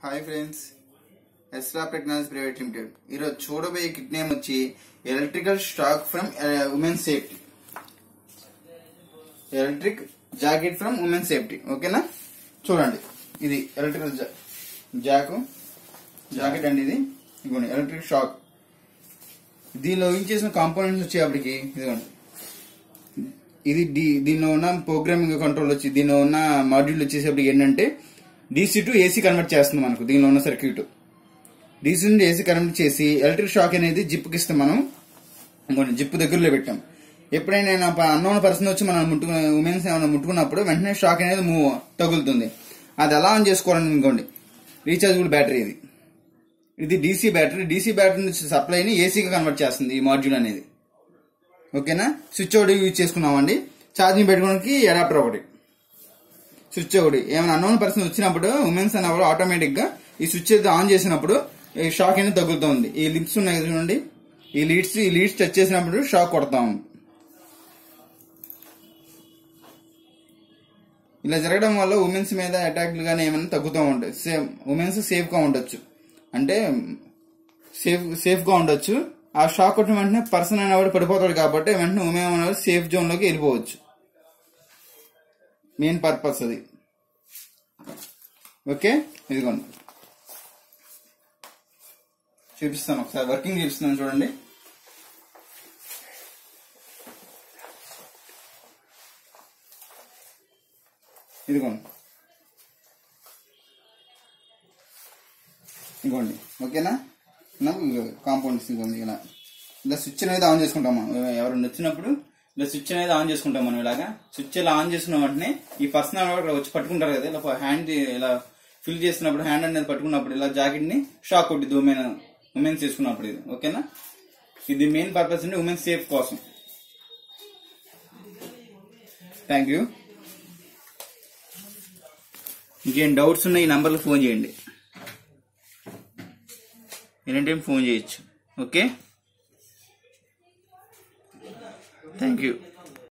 hi friends Esla technology private limited ఈరోజు చూడబోయే kit name వచ్చి electrical stock from women safety electric jacket from women safety ఓకేనా చూడండి ఇది ఎలక్ట్రికల్ జాక్ జాకెట్ అండి ఇది ఇదిగోండి ఎలక్ట్రిక్ షాక్ దీనిలో యూజ్ చేసిన కాంపోనెంట్స్ వచ్చేప్పటికి ఇదిగోండి ఇది డి- దీనిలో ఉన్న ప్రోగ్రామింగ్ కంట్రోల్ వచ్చి దీనిలో ఉన్న మాడ్యూల్ వచ్చేసేపటికి ఏంటంటే డీసీ టు ఏసీ కన్వర్ట్ చేస్తుంది మనకు దీనిలో ఉన్న సర్క్యూట్ డీసీ నుండి ఏసీ కన్వర్ట్ చేసి ఎలక్ట్రిక్ షాక్ అనేది జిప్కి ఇస్తాం మనం ఇంకోటి జిప్ దగ్గరలో పెట్టాం ఎప్పుడైనా అన్నోన్ పర్సన్ వచ్చి మనం ముట్టుకున్న ఉమెన్స్ ఏమైనా ముట్టుకున్నప్పుడు వెంటనే షాక్ అనేది మూవ్ తగులుతుంది అది ఎలా ఆన్ చేసుకోవాలని అనుకోండి రీఛార్జబుల్ బ్యాటరీ ఇది ఇది డీసీ బ్యాటరీ డీసీ బ్యాటరీ నుంచి సప్లైని ఏసీగా కన్వర్ట్ చేస్తుంది ఈ మాడ్యూల్ అనేది ఓకేనా స్విచ్ ఒకటి యూజ్ చేసుకున్నామండి ఛార్జింగ్ పెట్టుకోవడానికి అడాప్టర్ ఒకటి స్విచ్ ఒకటి ఏమైనా అన్నోన్ పర్సన్ వచ్చినప్పుడు ఉమెన్స్ అన్నప్పుడు ఆటోమేటిక్ గా ఈ స్విచ్ అయితే ఆన్ చేసినప్పుడు ఈ షాక్ అనేది తగులుతుంది ఈ లిప్స్ ఉన్నాయి కదా చూడండి ఈ లీడ్స్ ఈ లీడ్స్ టచ్ చేసినప్పుడు షాక్ కొడతాం ఇలా జరగడం వల్ల ఉమెన్స్ మీద అటాక్లు కానీ ఏమైనా తగ్గుతూ ఉంటాయి సేమ్ ఉమెన్స్ సేఫ్ గా ఉండొచ్చు అంటే సేఫ్ సేఫ్ గా ఉండొచ్చు ఆ షాక్ కొట్టిన వెంటనే పర్సన్ అనేవాడు పడిపోతాడు కాబట్టి వెంటనే ఉమెన్ అనేవాడు సేఫ్ జోన్ లోకి వెళ్ళిపోవచ్చు మెయిన్ పర్పస్ అది ఓకే ఇదిగోండి చూపిస్తాను ఒకసారి వర్కింగ్ చూపిస్తున్నాను చూడండి ఇదిగోండి ఇదిగోండి ఓకేనా నాకు కాంపౌండ్స్ ఇదిగోండి ఇలా ఇలా స్విచ్ అనేది ఆన్ చేసుకుంటాం మనం ఎవరైనా వచ్చినప్పుడు ఇలా స్విచ్ అనేది ఆన్ చేసుకుంటాం మనం ఇలాగా స్విచ్ ఇలా ఆన్ చేసుకున్న వెంటనే ఈ పర్సన్ ఇక్కడ వచ్చి పట్టుకుంటారు కదా ఇలా హ్యాండ్ ఇలా ఫిల్ చేసినప్పుడు హ్యాండ్ అనేది పట్టుకున్నప్పుడు ఇలా జాకెట్ ని షాక్ కొట్టిద్ది ఉమెన్ ఉమెన్స్ చేసుకున్నప్పుడు ఇది ఓకేనా ఇది మెయిన్ పర్పస్ అండి ఉమెన్ సేఫ్ కోసం థ్యాంక్ యూ ఇంకేం డౌట్స్ ఉన్నాయి ఈ నంబర్కి ఫోన్ చేయండి ఎనీ టైం ఫోన్ చేయొచ్చు ఓకే థ్యాంక్ యూ